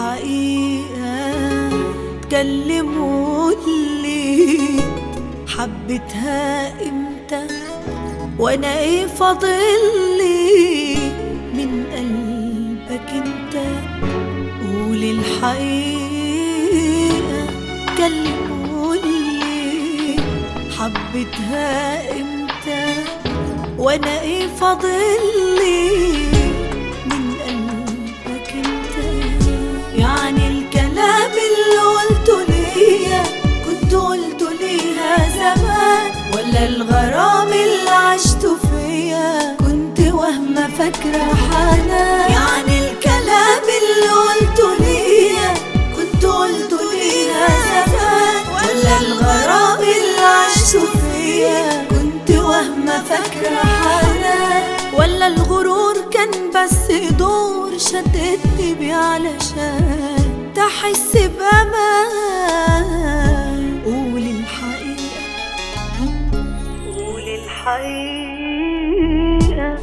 الحقيقة تكلموا اللي حبيتها امتى وانا ايه فاضلي من قلبك انت قول الحقيقة كلموا اللي حبيتها امتى وانا ايه فاضلي من قلبك انت يعني الكلام اللي قلته ليا كنت قلته ليها زمان ولا الغرام اللي عشته فيا كنت وهمة فاكرة حنان يعني الكلام اللي قلته ليا كنت قلته ليها زمان ولا الغرام اللي عشته فيا كنت وهمة فاكرة حنان ولا الغرور كان بس دور شدتني بيه علشان تحس بأمان قول الحقيقة قول الحقيقة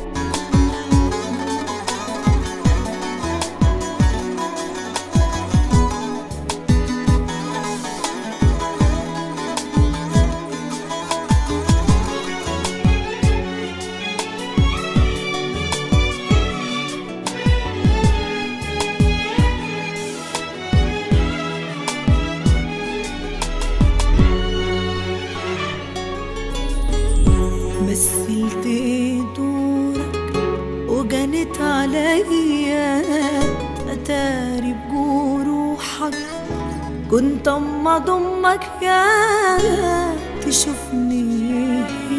مثلت دورك وجنت عليا اتاري بجروحك كنت اما ضمك يا تشوفني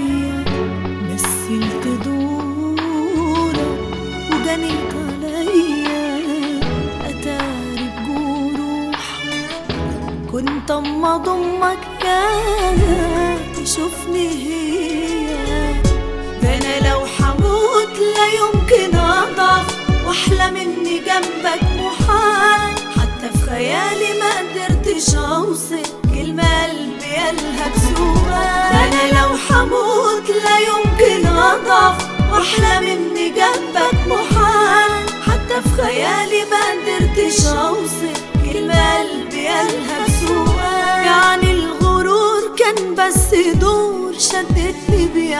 مثلت دورك وجنت عليا اتاري بجروحك كنت اما ضمك يا تشوفني هي ده انا لو حموت لا يمكن اضعف واحلم اني جنبك محال حتى في خيالي ما قدرتش اوصف كلمة قلبي قالها بسؤال ده انا لو حموت لا يمكن اضعف واحلم اني جنبك محال حتى في خيالي ما قدرتش اوصف كلمة قلبي قالها بسؤال يعني الغرور كان بس دور شدتني بيه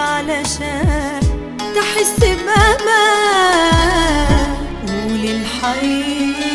علشان تحس بأمان قول الحقيقة